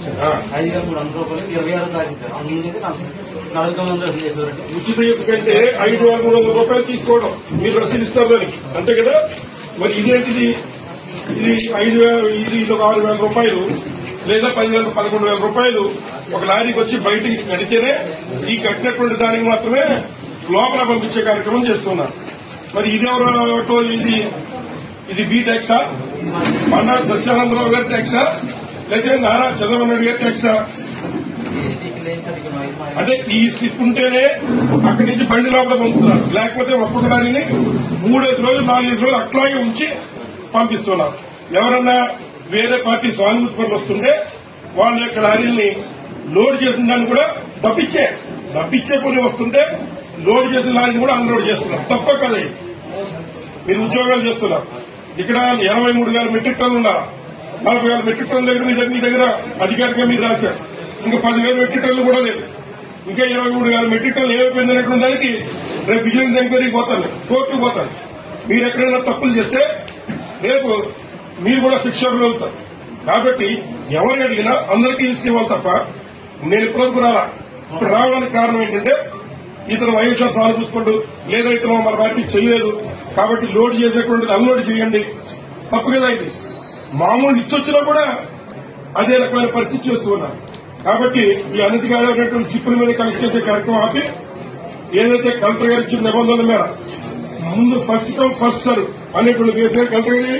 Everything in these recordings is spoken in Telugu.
ఇచ్చారు ఆ. ఐదు వేల మూడు వందల రూపాయలు ఇరవై ఆరో తారీఖు సార్ అందుకని నాలుగు వందలు చేసేవారండి ఉచిత ఇసుక అంటే ఐదు వేల మూడు వందల రూపాయలు తీసుకోవడం మీరు రసీదు ఇస్తారు దానికి అంతే కదా మరి ఇదేంటిది ఇది ఐదు వేల ఇది ఇది ఒక ఆరు వేల రూపాయలు లేదా పదివేల పదకొండు వేల రూపాయలు ఒక లారీకి వచ్చి బయటికి కడితేనే ఈ కట్టినటువంటి దానికి మాత్రమే లోపల పంపించే కార్యక్రమం చేస్తున్నారు మరి ఇదెవరో ఇది ఇది బీ ట్యాక్సా మన్నాడు సత్యానందరావు గారి ట్యాక్సా లేదా నారా చంద్రబాబు నాయుడు గారి ట్యాక్సా ఏసీకి లేని సార్ ఇక మా- మా- అంటే ఈ స్లిప్ ఉంటేనే అక్కడి నుంచి బండి లోపల పంపుతున్నారు లేకపోతే ఒక్కొక్క దానిని మూడైదు రోజులు నాలుగైదు రోజులు అట్లాగే ఉంచి పంపిస్తున్నారు ఎవరన్నా వేరే పార్టీ సానుభూతి పనులు వస్తుంటే వాళ్ళ యొక్క లారీల్ని లోడ్ చేసిన దాన్ని కూడా డబ్బిచ్చే డబ్బిచ్చే కొన్ని వస్తుంటే లోడ్ చేసిన లారీని కూడా అన్లోడ్ చేస్తున్నారు తప్ప కదా ఇది. మీరు ఉద్యోగాలు చేస్తున్నారు ఇక్కడ ఇరవై మూడు వేల మెట్రిక్ టన్నులు ఉన్నారు నలభై వేల మెట్రిక్ టన్నుల దగ్గర మీ దగ్గర మీ దగ్గర అధికారికంగా మీరు రాశారు ఇంకా పదివేల మెట్రిక్ టన్నులు కూడా లేదు ఇంకా ఇరవై మూడు వేల మెట్రిక్ టన్నులు ఏమైపోయిందనేటువంటి దానికి రేపు విజిలెన్స్ ఎంక్వైరీకి పోతాను కోర్టుకు పోతాను మీరు ఎక్కడైనా తప్పులు చేస్తే రేపు మీరు కూడా శిక్షలు అవుతారు కాబట్టి ఎవరు అడిగినా అందరికీ ఇవ్వాలి తప్ప నేను ఇప్పటివరకు రాలా ఇప్పుడు రావడానికి కారణం ఏంటంటే ఇతను వైఎస్ఆర్ సానుభూతిపడు లేదా ఇతను మన పార్టీ చేయలేదు కాబట్టి లోడ్ చేసేటువంటిది అన్లోడ్ చేయండి తప్పు కదా ఇది మామూలు ఇచ్చొచ్చినా కూడా అదే రకమైన పరిస్థితి చేస్తూ ఉన్నారు కాబట్టి ఈ అనధికారమైనటువంటి చిప్పుల మీద కలెక్ట్ చేసే కార్యక్రమం ఆపి ఏదైతే కలెక్టర్ గారు ఇచ్చిన నిబంధనల మేర ముందు ఫస్ట్ కమ్ ఫస్ట్ సర్ అనేటువంటి వేసే కలెక్టర్ గారి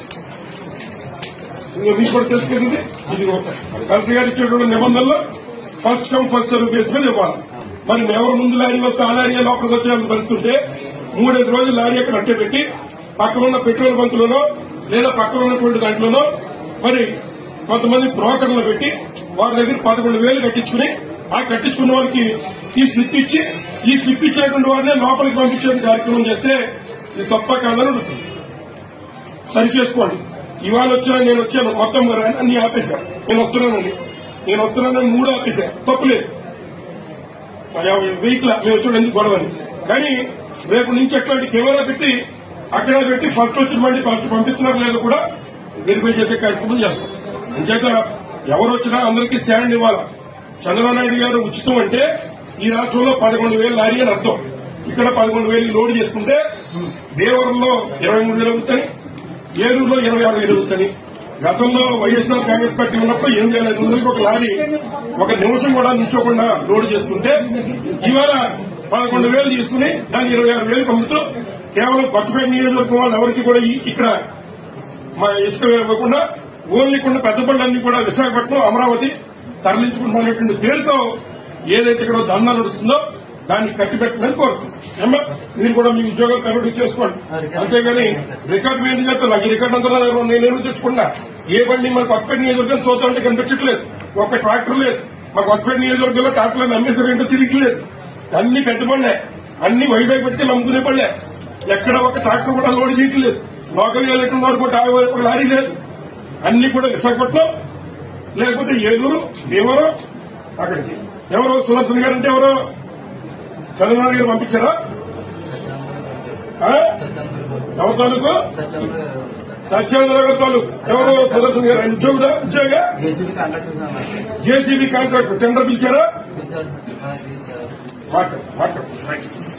ఇంకా మీకు కూడా తెలుసు కదా ఇది? ఇది ఒక కలెక్టర్ గారు ఇచ్చేటువంటి నిబంధనలు first come first serve base మీద ఇవ్వాలి మరి ఎవరు ముందు లారీ వస్తే ఆ లారీ లోపలికి వచ్చేయాలని పరిస్థితుంటే మూడైదు రోజులు లారీ అక్కడ అట్టే పెట్టి పక్కన ఉన్న పెట్రోల్ బంకులలో లేదా పక్కన ఉన్నటువంటి దాంట్లోనో మరి కొంతమంది బ్రోకర్లు పెట్టి వారి దగ్గర పదకొండు వేలు కట్టించుకుని ఆ కట్టించుకున్న వారికి ఈ స్లిప్ ఇచ్చి ఈ స్లిప్ ఇచ్చినటువంటి వారినే లోపలికి పంపించే కార్యక్రమం చేస్తే ఇది తప్ప కాదని అడుగుతుంది సరి చేసుకోండి ఇవాళ వచ్చినా నేను వచ్చాను మొత్తం అన్ని ఆపేశాను నేను వస్తున్నానండి నేను వస్తున్నానని మూడు ఆపేశాను తప్పులేదు వెహికల్ మేము వచ్చాడు ఎందుకు గొడవని కానీ రేపు నుంచి అట్లాంటి కెమెరా పెట్టి అక్కడ పెట్టి ఫస్ట్ వచ్చిన బండి ఫస్ట్ పంపిస్తున్నారు లేదో కూడా వెరిఫై చేసే కార్యక్రమం చేస్తాం అంచేత ఎవరు వచ్చినా అందరికీ స్టాండ్ ఇవ్వాలా చంద్రబాబు నాయుడు గారు ఉచితం అంటే ఈ రాష్ట్రంలో పదకొండు వేలు లారీ అని అర్థం ఇక్కడ పదకొండు వేలు లోడ్ చేసుకుంటే దేవరంలో ఇరవై మూడు వేలు అవుతాయి ఏలూరులో ఇరవై ఆరు వేలు అవుతాయి గతంలో వైఎస్ఆర్ కాంగ్రెస్ పార్టీ ఉన్నప్పుడు ఎనిమిది వేల ఐదు వందలకి ఒక లారీ ఒక నిమిషం కూడా నిల్చోకుండా లోడ్ చేస్తుంటే ఇవాళ పదకొండు వేలు తీసుకుని దాన్ని ఇరవై ఆరు వేలకు అమ్ముతూ కేవలం కొత్తపేట నియోజకవర్గం వాళ్ళు ఎవరికి కూడా ఈ- ఇక్కడ మా ఇసుక ఇవ్వకుండా ఓన్లీ కొన్ని పెద్ద పనులన్నీ కూడా విశాఖపట్నం అమరావతి తరలించుకుంటున్నటువంటి పేరుతో ఏదైతే ఇక్కడ దందా నడుస్తుందో దాన్ని కట్టిపెట్టమని కోరుతున్నాం ఏమ్మా? మీరు కూడా మీ ఉద్యోగాలు కరెక్ట్ చేసుకోండి అంతేగాని రికార్డు మీద చెప్తాను నాకు ఈ రికార్డు అంతా నా దగ్గర ఉంది. నేను తెచ్చుకున్నా ఏ బండి మన కొత్తపేట నియోజకవర్గం చూద్దామంటే కనిపించట్లేదు ఒక ట్రాక్టర్ లేదు మా కొత్తపేట నియోజకవర్గంలో ట్రాక్టర్లను అమ్మేసారు ఏంటో తిరిగిలేదు అన్ని పెద్ద పనులే అన్ని వైజాగ్ పెట్టి అమ్ముకునే పనులే ఎక్కడ ఒక ట్రాక్టర్ కూడా లోడ్ చేయట్లేదు లోకల్ వెళ్ళేటువంటి కూడా యాభై వేల ఒక లారీ లేదు అన్ని కూడా విశాఖపట్నం లేకపోతే ఏలూరు భీమవరం అక్కడికి ఎవరు సుదర్శన్ గారు అంటే ఎవరు చంద్రబాబు గారు పంపించారా ఆ? ఎవరి తాలూకు సత్యచంద్ర సత్యేంద్ర గారి తాలూకు ఎవరు సుదర్శన్ గారు ఆయన ఉద్యోగుదా ఉద్యోగ ఏసీబీ కాంట్రాక్ట్ చేసిన జేసీబీ కాంట్రాక్ట్ టెండర్ పిలిచారా సార్ మాట్లాడు మాట్లాడు